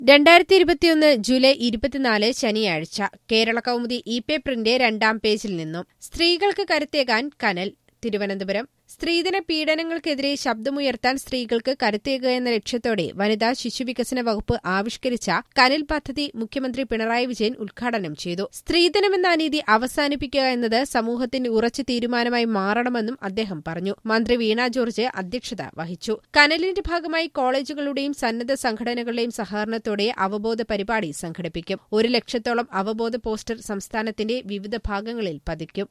രണ്ടായിരത്തി ഇരുപത്തിയൊന്ന് ജൂലൈ ഇരുപത്തിനാല് ശനിയാഴ്ച കേരള കൗമുദി ഇ പേപ്പറിന്റെ രണ്ടാം പേജിൽ നിന്നും സ്ത്രീകൾക്ക് കരുത്തേകാൻ കനൽ തിരുവനന്തപുരം സ്ത്രീധന പീഡനങ്ങൾക്കെതിരെ ശബ്ദമുയർത്താൻ സ്ത്രീകൾക്ക് കരുത്തേകുക എന്ന ലക്ഷ്യത്തോടെ വനിതാ ശിശുവികസന വകുപ്പ് ആവിഷ്കരിച്ച കനൽ പദ്ധതി മുഖ്യമന്ത്രി പിണറായി വിജയൻ ഉദ്ഘാടനം ചെയ്തു സ്ത്രീധനമെന്ന അനീതി അവസാനിപ്പിക്കുക എന്നത് സമൂഹത്തിന്റെ ഉറച്ച തീരുമാനമായി മാറണമെന്നും അദ്ദേഹം പറഞ്ഞു മന്ത്രി വീണ ജോർജ് അധ്യക്ഷത വഹിച്ചു കനലിന്റെ ഭാഗമായി കോളേജുകളുടെയും സന്നദ്ധ സംഘടനകളുടെയും സഹകരണത്തോടെ അവബോധ പരിപാടി സംഘടിപ്പിക്കും ഒരു ലക്ഷത്തോളം അവബോധ പോസ്റ്റർ സംസ്ഥാനത്തിന്റെ വിവിധ ഭാഗങ്ങളിൽ പതിക്കും